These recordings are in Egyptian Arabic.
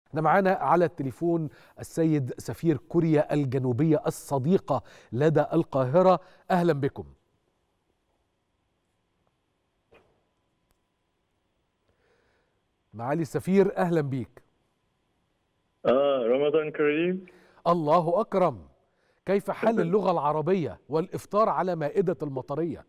احنا معانا على التليفون السيد سفير كوريا الجنوبية الصديقة لدى القاهرة أهلا بكم معالي السفير أهلا بيك آه رمضان كريم الله أكرم كيف حال اللغة العربية والإفطار على مائدة المطرية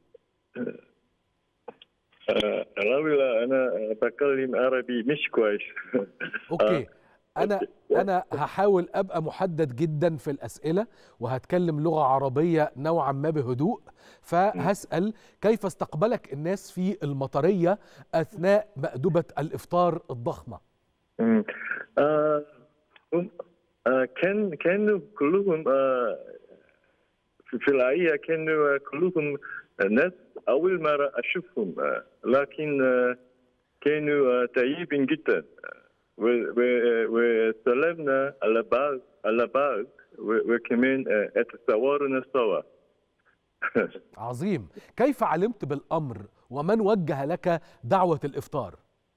آه لا أنا بتكلم عربي مش كويس أوكي أنا أنا هحاول أبقى محدد جدا في الأسئلة وهتكلم لغة عربية نوعا ما بهدوء فهسأل كيف استقبلك الناس في المطرية أثناء مأدبة الإفطار الضخمة مم. آه آه كان كانوا كلهم آه في في الحقيقة كانوا كلهم ناس أول مرة أشوفهم آه لكن آه كانوا آه طيبين جدا و- و- وسلمنا على بعض على بعض و- وكمان آه، اتصورنا سوا عظيم كيف علمت بالأمر ومن وجه لك دعوة الإفطار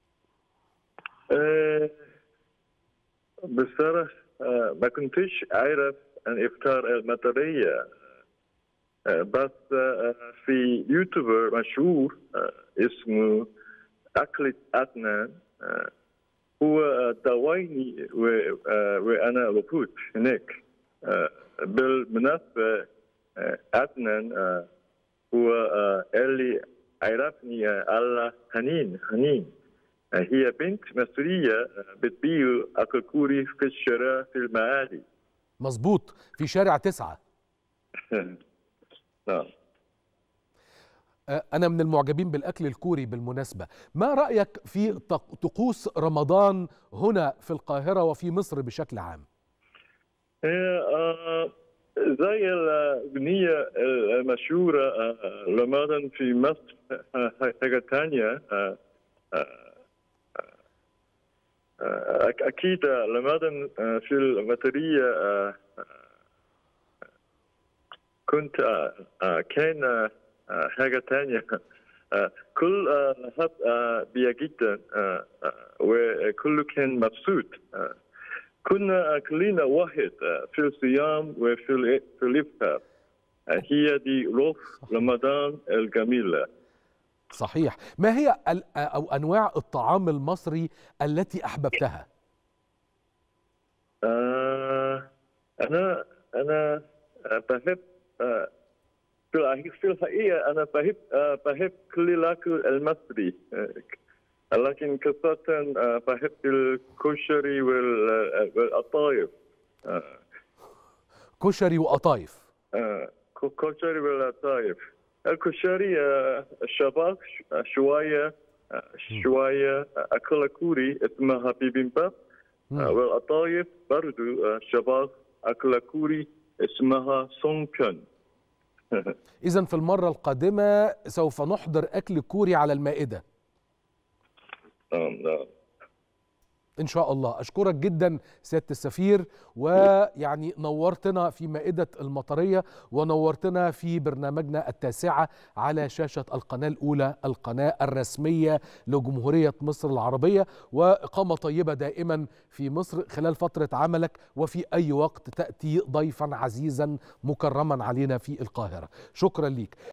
آه، بصراحة آه، ما كنتش أعرف عن إفطار المطرية آه، بس آه، في يوتيوبر مشهور آه، اسمه أكلت أدنان آه، هو آه، دعواني و- آه، وأنا موجود هناك آه، بالمناسبة آه، أدنان آه، هو آه، اللي عرفني آه، على حنين حنين هي بنت مصرية بتبيع أكل كوري في الشارع في المعادي مظبوط في شارع تسعة نعم آه، أنا من المعجبين بالأكل الكوري بالمناسبة ما رأيك في طق- طقوس رمضان هنا في القاهرة وفي مصر بشكل عام هي آه، زي الأغنية المشهورة آه، رمضان في مصر آه، حاجة تانية آه، آه، آه، أك- أكيد رمضان آه، في المطرية آه، آه، كنت آه، آه، كان آه، آه، حاجة تانية آه، كل آه، حد آه، بيا جدا آه، آه، وكله كان مبسوط آه، كنا كلنا واحد آه، في الصيام وفي ال- في الإفطار آه، هي دي روح رمضان الجميلة صحيح ما هي ال- أو أنواع الطعام المصري التي أحببتها آه، أنا أنا آه، بحب آه، في الحقيقة- في الحقيقة أنا بحب آه، بحب كل الأكل المصري آه، لكن خاصة آه، بحب الكشري وال- آه، والقطايف آه، كشري وقطايف آه، كشري والقطايف الكشري آه، شباب ش- آه، شوية آه، شوية آه، أكلة كوري اسمها بيبيمباب مم. آه، والقطايف برضو آه، شباب أكلة كوري اسمها سونكن إذا في المرة القادمة سوف نحضر أكل كوري على المائدة نعم نعم إن شاء الله أشكرك جدا سيادة السفير ويعني نورتنا في مائدة المطرية ونورتنا في برنامجنا التاسعة على شاشة القناة الأولى القناة الرسمية لجمهورية مصر العربية وإقامة طيبة دائما في مصر خلال فترة عملك وفي أي وقت تأتي ضيفا عزيزا مكرما علينا في القاهرة شكرا ليك